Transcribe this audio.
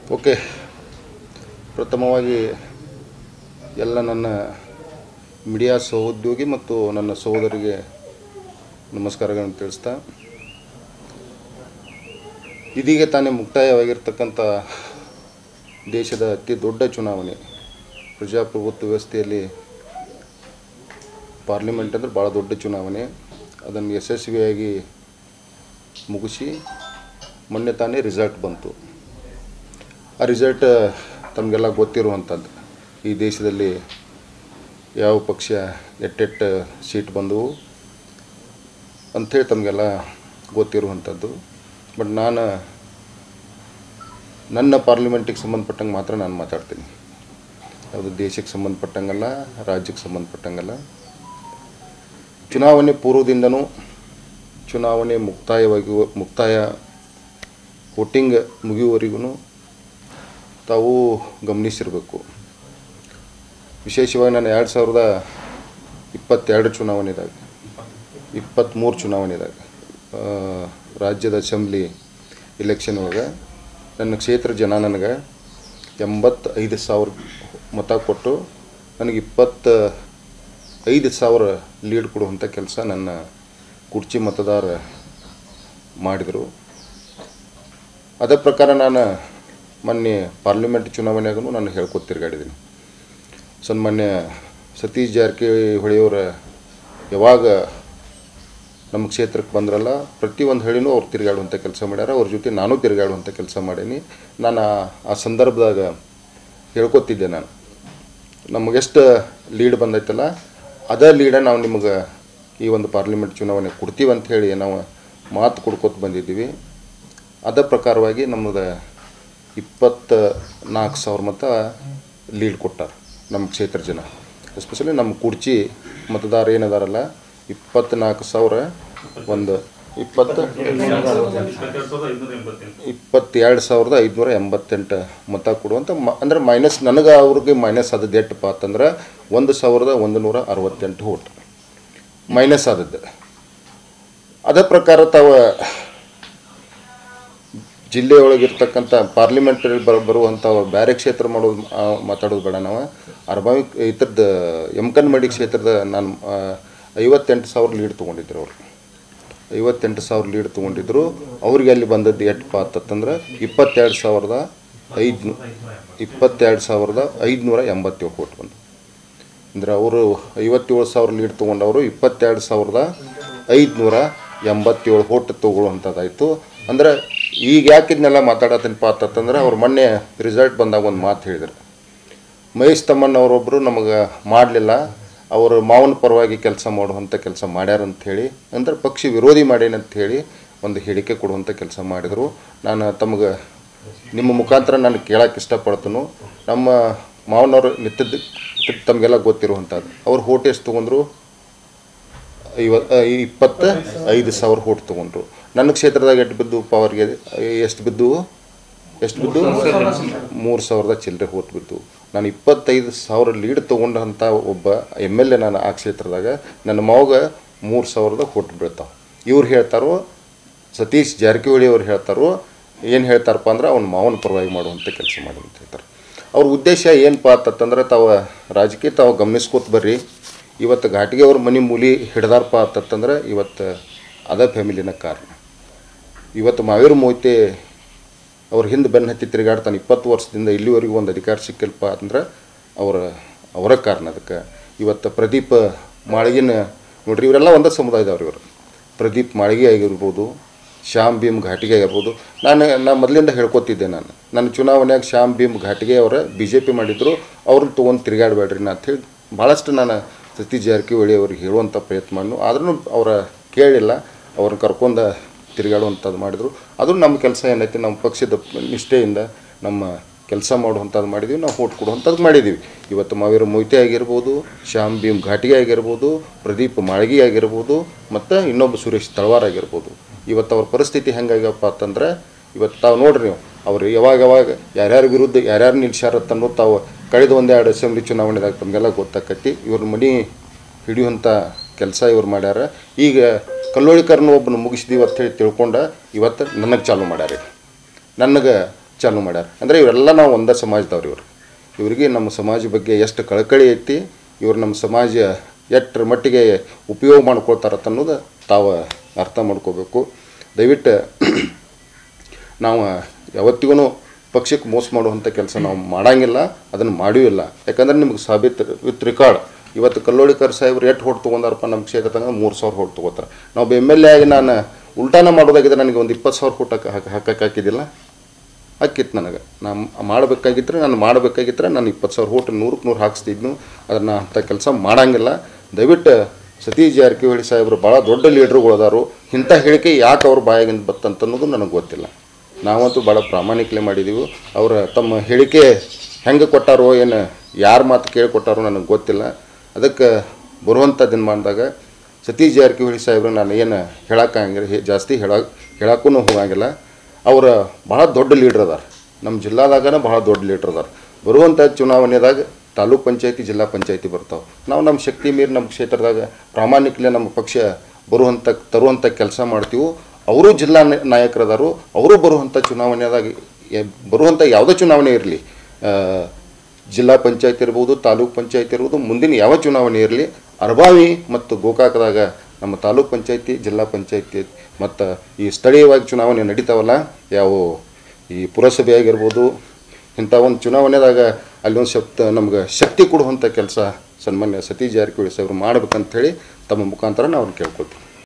okay ಪ್ರಥಮವಾಗಿ ಎಲ್ಲ ನನ್ನ ಮೀಡಿಯಾ ಸಹೋದ್ಯೋಗಿ ಮತ್ತು ನನ್ನ ಸಹೋದರಿಗೆ ನಮಸ್ಕಾರಗಳನ್ನು ತಿಳಿಸ್ತಾ ಇದೀಗ ತಾನೇ ಮುಕ್ತಾಯವಾಗಿರ್ತಕ್ಕಂಥ ದೇಶದ ಅತಿ ದೊಡ್ಡ ಚುನಾವಣೆ ಪ್ರಜಾಪ್ರಭುತ್ವ ವ್ಯವಸ್ಥೆಯಲ್ಲಿ ಪಾರ್ಲಿಮೆಂಟ್ ಅಂದರೆ ಭಾಳ ದೊಡ್ಡ ಚುನಾವಣೆ ಅದನ್ನು ಯಶಸ್ವಿಯಾಗಿ ಮುಗಿಸಿ ಮೊನ್ನೆ ತಾನೇ ರಿಸಲ್ಟ್ ಬಂತು ಆ ರಿಸಲ್ಟ್ ತಮಗೆಲ್ಲ ಗೊತ್ತಿರುವಂಥದ್ದು ಈ ದೇಶದಲ್ಲಿ ಯಾವ ಪಕ್ಷ ಎಟ್ಟೆಟ್ಟು ಸೀಟ್ ಬಂದವು ಅಂಥೇಳಿ ತಮಗೆಲ್ಲ ಗೊತ್ತಿರುವಂಥದ್ದು ಬಟ್ ನಾನು ನನ್ನ ಪಾರ್ಲಿಮೆಂಟಿಗೆ ಸಂಬಂಧಪಟ್ಟಂಗೆ ಮಾತ್ರ ನಾನು ಮಾತಾಡ್ತೀನಿ ಯಾವುದು ದೇಶಕ್ಕೆ ಸಂಬಂಧಪಟ್ಟಂಗಲ್ಲ ರಾಜ್ಯಕ್ಕೆ ಸಂಬಂಧಪಟ್ಟಂಗಲ್ಲ ಚುನಾವಣೆ ಪೂರ್ವದಿಂದನೂ ಚುನಾವಣೆ ಮುಕ್ತಾಯವಾಗಿ ಮುಕ್ತಾಯ ವೋಟಿಂಗ್ ಮುಗಿಯುವವರೆಗೂ ತಾವು ಗಮನಿಸಿರಬೇಕು ವಿಶೇಷವಾಗಿ ನಾನು ಎರಡು ಸಾವಿರದ ಇಪ್ಪತ್ತೆರಡು ಚುನಾವಣೆದಾಗ ಇಪ್ಪತ್ತ್ಮೂರು ಚುನಾವಣೆದಾಗ ಆ, ರಾಜ್ಯದ ಅಸೆಂಬ್ಲಿ ಇಲೆಕ್ಷನ್ ಒಳಗೆ ನನ್ನ ಕ್ಷೇತ್ರ ಜನ ನನಗೆ ಎಂಬತ್ತೈದು ಸಾವಿರ ಮತ ಕೊಟ್ಟು ನನಗೆ ಇಪ್ಪತ್ತ ಐದು ಸಾವಿರ ಲೀಡ್ ಕೊಡುವಂಥ ಕೆಲಸ ನನ್ನ ಕುರ್ಚಿ ಮತದಾರ ಮಾಡಿದರು ಅದೇ ಪ್ರಕಾರ ನಾನು ಮೊನ್ನೆ ಪಾರ್ಲಿಮೆಂಟ್ ಚುನಾವಣೆಯಾಗೂ ನಾನು ಹೇಳ್ಕೊತ ತಿರುಗಾಡಿದ್ದೀನಿ ಸನ್ಮಾನ್ಯ ಸತೀಶ್ ಜಾರಕಿಹೊಳಿಯವರ ಯಾವಾಗ ನಮ್ಮ ಕ್ಷೇತ್ರಕ್ಕೆ ಬಂದ್ರಲ್ಲ ಪ್ರತಿಯೊಂದು ಹಳ್ಳಿನೂ ಅವ್ರು ತಿರುಗಾಡುವಂಥ ಕೆಲಸ ಮಾಡ್ಯಾರ ಅವ್ರ ಜೊತೆ ನಾನು ತಿರುಗಾಡುವಂಥ ಕೆಲಸ ಮಾಡೀನಿ ನಾನು ಆ- ಆ ಸಂದರ್ಭದಾಗ ಹೇಳ್ಕೊತಿದ್ದೆ ನಾನು ನಮಗೆಷ್ಟು ಲೀಡ್ ಬಂದೈತಲ್ಲ ಅದೇ ಲೀಡ ನಾವು ನಿಮಗೆ ಈ ಒಂದು ಪಾರ್ಲಿಮೆಂಟ್ ಚುನಾವಣೆ ಕೊಡ್ತೀವಿ ಅಂತ ಹೇಳಿ ನಾವು ಮಾತು ಕೊಡ್ಕೊತ ಬಂದಿದ್ದೀವಿ ಅದ ಪ್ರಕಾರವಾಗಿ ನಮ್ಮದು ಇಪ್ಪತ್ತ ನಾಲ್ಕು ಸಾವಿರ ಮತ ಲೀಡ್ ಕೊಟ್ಟಾರ ನಮ್ಮ ಕ್ಷೇತ್ರ ಜನ ಎಸ್ಪೆಷಲಿ ನಮ್ಮ ಕುರ್ಚಿ ಮತದಾರ ಏನದಾರಲ್ಲ ಇಪ್ಪತ್ತ್ನಾಲ್ಕು ಸಾವಿರ ಒಂದು ಇಪ್ಪತ್ತು ಇಪ್ಪತ್ತೆರಡು ಸಾವಿರದ ಐದುನೂರ ಎಂಬತ್ತೆಂಟು ಮತ ಕೊಡುವಂಥ ಮ ಅಂದ್ರೆ ಮೈನಸ್ ನನಗೆ ಅವ್ರಿಗೆ ಮೈನಸ್ ಆದದ್ದು ಎಷ್ಟಪ್ಪ ಅಂತಂದ್ರೆ ಒಂದು ಸಾವಿರದ ಒಂದು ನೂರ ಅರವತ್ತೆಂಟು ಓಟ್ ಮೈನಸ್ ಆದದ್ದು ಅದೇ ಪ್ರಕಾರ ತಾವು ಜಿಲ್ಲೆಯೊಳಗಿರ್ತಕ್ಕಂಥ ಪಾರ್ಲಿಮೆಂಟರಿ ಬರ ಬರುವಂಥ ಬೇರೆ ಕ್ಷೇತ್ರ ಮಾಡೋದು ಆ, ಮಾತಾಡೋದು ಬೇಡ ನಾವು ಅರ್ಬಾವಿ ಇತರದ್ದು ಯಮಕನ್ಮಡಿ ಕ್ಷೇತ್ರದ ನಾನು ಆ, ಐವತ್ತೆಂಟು ಸಾವಿರ ಲೀಡ್ ತೊಗೊಂಡಿದ್ರು ಅವರು ಐವತ್ತೆಂಟು ಸಾವಿರ ಲೀಡ್ ತೊಗೊಂಡಿದ್ರು ಅವ್ರಿಗೆ ಅಲ್ಲಿ ಬಂದದ್ದು ಎಷ್ಟಪ್ಪ ಅಂತಂದ್ರೆ ಇಪ್ಪತ್ತೆರಡು ಸಾವಿರದ ಐದು ಇಪ್ಪತ್ತೆರಡು ಸಾವಿರದ ಐದುನೂರ ಎಂಬತ್ತೇಳು ಕೋಟಿ ಬಂದು ಅಂದ್ರೆ ಅವರು ಐವತ್ತೇಳು ಸಾವಿರ ಲೀಡ್ ತೊಗೊಂಡವರು ಇಪ್ಪತ್ತೆರಡು ಸಾವಿರದ ಐದುನೂರ ಎಂಬತ್ತೇಳು ಹೋಟ್ ತೊಗೊಳ್ಳುವಂಥದ್ದಾಯಿತು ಅಂದ್ರೆ ಈಗ ಯಾಕೆ ಇದನ್ನೆಲ್ಲ ಮಾತಾಡತ್ತೀನಪ್ಪ ಅಂತಂದ್ರೆ ಅವ್ರು ಮೊನ್ನೆ ರಿಸಲ್ಟ್ ಬಂದಾಗ ಒಂದು ಮಾತು ಹೇಳಿದ್ರು ಮಹೇಶ್ ತಮ್ಮಣ್ಣವರೊಬ್ಬರು ನಮಗೆ ಮಾಡಲಿಲ್ಲ ಅವರು ಮಾವನ ಪರವಾಗಿ ಕೆಲಸ ಮಾಡುವಂಥ ಕೆಲಸ ಮಾಡ್ಯಾರ ಅಂತ ಹೇಳಿ ಅಂದ್ರೆ ಪಕ್ಷಿ ವಿರೋಧಿ ಮಾಡ್ಯಾನಂತ ಹೇಳಿ ಒಂದು ಹೇಳಿಕೆ ಕೊಡುವಂಥ ಕೆಲಸ ಮಾಡಿದರು ನಾನು ತಮಗೆ ನಿಮ್ಮ ಮುಖಾಂತರ ನಾನು ಕೇಳಕ್ಕೆ ಇಷ್ಟಪಡ್ತೀನಿ ನಮ್ಮ ಮಾವನವರು ನಿತ್ಯದ ತಮಗೆಲ್ಲ ಗೊತ್ತಿರುವಂಥದ್ದು ಅವ್ರು ಹೋಟ್ ಎಷ್ಟು ತೊಗೊಂಡ್ರು ಐವ ಇಪ್ಪತ್ತ ಐದು ಸಾವಿರ ಹೋಟ್ ತೊಗೊಂಡ್ರು ನನ್ನ ಕ್ಷೇತ್ರದಾಗ ಎಷ್ಟು ಬಿದ್ದು ಪವರ್ಗೆ ಎಷ್ಟು ಬಿದ್ದು ಎಷ್ಟು ಬಿದ್ದು ಮೂರು ಸಾವಿರದ ಚಿಲ್ಲರೆ ಹೋಟ್ ಬಿದ್ದು ನಾನು ಇಪ್ಪತ್ತೈದು ಸಾವಿರ ಲೀಡ್ ತೊಗೊಂಡಂಥ ಒಬ್ಬ ಎಮ್ ಎಲ್ ಎ ನಾನು ಆ ಕ್ಷೇತ್ರದಾಗ ನನ್ನ ಮಾವಗ ಮೂರು ಸಾವಿರದ ಹೋಟ್ ಬೀಳ್ತಾವೆ ಇವ್ರು ಹೇಳ್ತಾರೋ ಸತೀಶ್ ಜಾರಕಿಹೊಳಿ ಅವ್ರು ಹೇಳ್ತಾರೋ ಏನು ಹೇಳ್ತಾರಪ್ಪ ಅಂದ್ರೆ ಅವ್ನ ಮಾವನ ಪರವಾಗಿ ಮಾಡುವಂಥ ಕೆಲಸ ಮಾಡಿ ಅಂತ ಹೇಳ್ತಾರೆ ಅವ್ರ ಉದ್ದೇಶ ಏನಪ್ಪ ಅಂತಂದ್ರೆ ತಾವು ರಾಜಕೀಯ ತಾವು ಗಮನಿಸ್ಕೋತ ಬರ್ರಿ ಇವತ್ತು ಘಾಟಿಗೆ ಅವ್ರ ಮನೆ ಮೂಲಿ ಹಿಡ್ದಾರಪ್ಪ ಅಂತಂದ್ರೆ ಇವತ್ತು ಅದ ಫ್ಯಾಮಿಲಿನ ಕಾರಣ ಇವತ್ತು ಮಾವೇರು ಮೋಯ್ತೆ ಅವ್ರ ಹಿಂದೆ ಬೆನ್ನು ಹತ್ತಿ ತಿರುಗಾಡ್ತಾನೆ ಇಪ್ಪತ್ತು ವರ್ಷದಿಂದ ಇಲ್ಲಿವರೆಗೂ ಒಂದು ಅಧಿಕಾರ ಸಿಕ್ಕಿಲ್ಪ ಅಂದ್ರೆ ಅವರ ಅವರ ಕಾರಣ ಅದಕ್ಕೆ ಇವತ್ತು ಪ್ರದೀಪ್ ಮಾಳಿಗಿನ ನೋಡ್ರಿ ಇವರೆಲ್ಲ ಒಂದೇ ಸಮುದಾಯದವ್ರು ಇವರು ಪ್ರದೀಪ್ ಮಾಳಿಗೆ ಆಗಿರ್ಬೋದು ಶ್ಯಾಮ್ ಭೀಮ್ ಘಾಟಿಗೆ ಆಗಿರ್ಬೋದು ನಾನು ನಾ ಮೊದಲಿಂದ ಹೇಳ್ಕೊತಿದ್ದೆ ನಾನು ನನ್ನ ಚುನಾವಣೆಯಾಗ ಶ್ಯಾಮ್ ಭೀಮ್ ಘಾಟಿಗೆ ಅವರ ಬಿ ಜೆ ಪಿ ಮಾಡಿದ್ರು ಅವ್ರನ್ನ ತೊಗೊಂಡು ತಿರುಗಾಡಬೇಡ್ರಿ ನಾ ಹೇಳಿ ಭಾಳಷ್ಟು ನಾನು ಸತೀಶ್ ಜಾರಕಿಹೊಳಿ ಅವ್ರಿಗೆ ಹೇಳುವಂಥ ಪ್ರಯತ್ನ ಮಾಡಿದ್ನು ಆದ್ರೂ ಅವರ ಕೇಳಿಲ್ಲ ಅವ್ರನ್ನ ಕರ್ಕೊಂಡು ತಿರುಗಾಡುವಂಥದ್ದು ಮಾಡಿದರು ಅದು ನಮ್ಮ ಕೆಲಸ ಏನೈತಿ ನಮ್ಮ ಪಕ್ಷದ ನಿಷ್ಠೆಯಿಂದ ನಮ್ಮ ಕೆಲಸ ಮಾಡುವಂಥದ್ದು ಮಾಡಿದ್ದೀವಿ ನಾವು ಓಟ್ ಕೊಡುವಂಥದ್ದು ಮಾಡಿದ್ದೀವಿ ಇವತ್ತು ಮಾವೀರ ಮೊಯ್ತೆ ಆಗಿರ್ಬೋದು ಶ್ಯಾಮ್ ಭೀಮ್ ಘಾಟಿಗೆ ಆಗಿರ್ಬೋದು ಪ್ರದೀಪ್ ಮಾಳ್ಗಿ ಆಗಿರ್ಬೋದು ಮತ್ತು ಇನ್ನೊಬ್ಬ ಸುರೇಶ್ ತಳವಾರ್ ಆಗಿರ್ಬೋದು ಇವತ್ತು ಅವ್ರ ಪರಿಸ್ಥಿತಿ ಹೆಂಗಾಗ್ಯಪ್ಪ ಅಂತಂದ್ರೆ ಇವತ್ತು ತಾವು ನೋಡ್ರಿ ನೀವು ಅವ್ರು ಯಾವಾಗ ಯಾವಾಗ ಯಾರ್ಯಾರ ವಿರುದ್ಧ ಯಾರ್ಯಾರು ನಿಲ್ಸ್ಯಾರತ್ತ ಅನ್ನೋದು ತಾವು ಕಳೆದ ಒಂದೆರಡು ಅಸೆಂಬ್ಲಿ ಚುನಾವಣೆದಾಗ ತಮಗೆಲ್ಲ ಗೊತ್ತಾಕತಿ ಇವ್ರ ಮನೆ ಹಿಡಿಯುವಂಥ ಕೆಲಸ ಇವ್ರು ಮಾಡ್ಯಾರ ಈಗ ಕಲ್ಲೋಳಿಕರ್ನ ಒಬ್ಬನ ಮುಗಿಸಿದೀವಿ ಅಂತ ಹೇಳಿ ತಿಳ್ಕೊಂಡು ಇವತ್ತು ನನಗೆ ಚಾಲು ಮಾಡ್ಯಾರ ನನಗೆ ಚಾಲು ಮಾಡ್ಯಾರ ಅಂದರೆ ಇವರೆಲ್ಲ ನಾವು ಒಂದೇ ಸಮಾಜದವ್ರು ಇವರು ಇವರಿಗೆ ನಮ್ಮ ಸಮಾಜ ಬಗ್ಗೆ ಎಷ್ಟು ಕಳಕಳಿ ಐತಿ ಇವ್ರು ನಮ್ಮ ಸಮಾಜ ಎಷ್ಟರ ಮಟ್ಟಿಗೆ ಉಪಯೋಗ ಮಾಡ್ಕೊಳ್ತಾರತ್ತ ಅನ್ನೋದು ತಾವು ಅರ್ಥ ಮಾಡ್ಕೋಬೇಕು ದಯವಿಟ್ಟು ನಾವು ಯಾವತ್ತಿಗೂ ಪಕ್ಷಕ್ಕೆ ಮೋಸ ಮಾಡುವಂಥ ಕೆಲಸ ನಾವು ಮಾಡಂಗಿಲ್ಲ ಅದನ್ನು ಮಾಡಿಯೂ ಇಲ್ಲ ಯಾಕಂದ್ರೆ ನಿಮ್ಗೆ ಸಾಬೀತು ವಿತ್ ರೆಕಾರ್ಡ್ ಇವತ್ತು ಕಲ್ಲೋಳಿಕರ್ ಸಾಹೇಬ್ರು ಎಷ್ಟು ಹೊಟ್ಟು ತೊಗೊಂಡಾರಪ್ಪ ನಮ್ಮ ಕ್ಷೇತ್ರದಾಗ ಮೂರು ಸಾವಿರ ಹೊಟ್ಟು ತೊಗೋತಾರೆ ನಾವು ಎಮ್ ಎಲ್ ಎ ಆಗಿ ನಾನು ಉಲ್ಟಾನ ಮಾಡೋದಾಗಿದ್ರೆ ನನಗೆ ಒಂದು ಇಪ್ಪತ್ತು ಸಾವಿರ ಹೊಟ್ಟು ಹಾಕಿ ಹಾಕಿ ಹಾಕಕ್ಕೆ ಹಾಕಿದ್ದಿಲ್ಲ ಹಾಕಿತ್ತು ನನಗೆ ನಾನು ಮಾಡಬೇಕಾಗಿದ್ರೆ ನಾನು ಮಾಡಬೇಕಾಗಿದ್ರೆ ನಾನು ಇಪ್ಪತ್ತು ಸಾವಿರ ಓಟ್ ನೂರಕ್ಕೆ ನೂರು ಹಾಕ್ಸ್ತಿದ್ನು ಅದನ್ನು ಅಂಥ ಕೆಲಸ ಮಾಡಂಗಿಲ್ಲ ದಯವಿಟ್ಟು ಸತೀಶ್ ಜಾರಕಿಹೊಳಿ ಸಾಹೇಬರು ಭಾಳ ದೊಡ್ಡ ಲೀಡ್ರುಗಳು ಅದಾರು ಇಂಥ ಹೇಳಿಕೆ ಯಾಕೆ ಅವ್ರ ಬಾಯಾಗಿಂದ ಬತ್ತಂತ ಅನ್ನೋದು ನನಗೆ ಗೊತ್ತಿಲ್ಲ ನಾವಂತೂ ಭಾಳ ಪ್ರಾಮಾಣಿಕಲೆ ಮಾಡಿದ್ದೀವಿ ಅವರ ತಮ್ಮ ಹೇಳಿಕೆ ಹೆಂಗೆ ಕೊಟ್ಟಾರೋ ಏನು ಯಾರ ಮಾತು ಕೇಳಿ ಕೊಟ್ಟಾರೋ ನನಗೆ ಗೊತ್ತಿಲ್ಲ ಅದಕ್ಕೆ ಬರುವಂಥ ದಿನಮಾನದಾಗ ಸತೀಶ್ ಜಾರಕಿಹೊಳಿ ಸಾಹೇಬ್ರು ನಾನು ಏನು ಹೇಳೋಕ್ಕಾಗಿಲ್ಲ ಜಾಸ್ತಿ ಹೇಳ ಹೇಳಕ್ಕೂ ಹೋಗಂಗಿಲ್ಲ ಅವರ ಭಾಳ ದೊಡ್ಡ ಲೀಡ್ರ್ ಅದಾರ ನಮ್ಮ ಜಿಲ್ಲಾದಾಗನ ಭಾಳ ದೊಡ್ಡ ಲೀಡ್ರ್ ಅದಾರ ಬರುವಂಥ ಚುನಾವಣೆದಾಗ ತಾಲೂಕ್ ಪಂಚಾಯತಿ ಜಿಲ್ಲಾ ಪಂಚಾಯತಿ ಬರ್ತಾವೆ ನಾವು ನಮ್ಮ ಶಕ್ತಿ ಮೀರಿ ನಮ್ಮ ಕ್ಷೇತ್ರದಾಗ ಪ್ರಾಮಾಣಿಕಲೆ ನಮ್ಮ ಪಕ್ಷ ಬರುವಂಥ ತರುವಂಥ ಕೆಲಸ ಮಾಡ್ತೀವಿ ಅವರು ಜಿಲ್ಲಾ ನ- ನಾಯಕರದಾರು ಅವರು ಬರುವಂಥ ಚುನಾವಣೆದಾಗ ಎ- ಬರುವಂಥ ಯಾವುದೇ ಚುನಾವಣೆ ಇರಲಿ ಜಿಲ್ಲಾ ಪಂಚಾಯತ್ ಇರ್ಬೋದು ತಾಲೂಕ್ ಪಂಚಾಯತ್ ಇರ್ಬೋದು ಮುಂದಿನ ಯಾವ ಚುನಾವಣೆ ಇರಲಿ ಅರಬಾವಿ ಮತ್ತು ಗೋಕಾಕದಾಗ ನಮ್ಮ ತಾಲೂಕ್ ಪಂಚಾಯತಿ ಜಿಲ್ಲಾ ಪಂಚಾಯತಿ ಮತ್ತು ಈ ಸ್ಥಳೀಯವಾಗಿ ಚುನಾವಣೆ ನಡೀತಾವಲ್ಲ ಯಾವ ಈ ಪುರಸಭೆ ಆಗಿರ್ಬೋದು ಇಂಥ ಒಂದು ಚುನಾವಣೆದಾಗ ಅಲ್ಲಿ ಒಂದು ಶಕ್ತ ನಮ್ಗೆ ಶಕ್ತಿ ಕೊಡುವಂಥ ಕೆಲಸ ಸನ್ಮಾನ್ಯ ಸತೀಶ್ ಜಾರಕಿಹೊಳಿ ಸಾಹೇಬ್ರು ಮಾಡ್ಬೇಕಂತ ಹೇಳಿ ತಮ್ಮ ಮುಖಾಂತರ ನಾವು ಕೇಳ್ಕೊತೀವಿ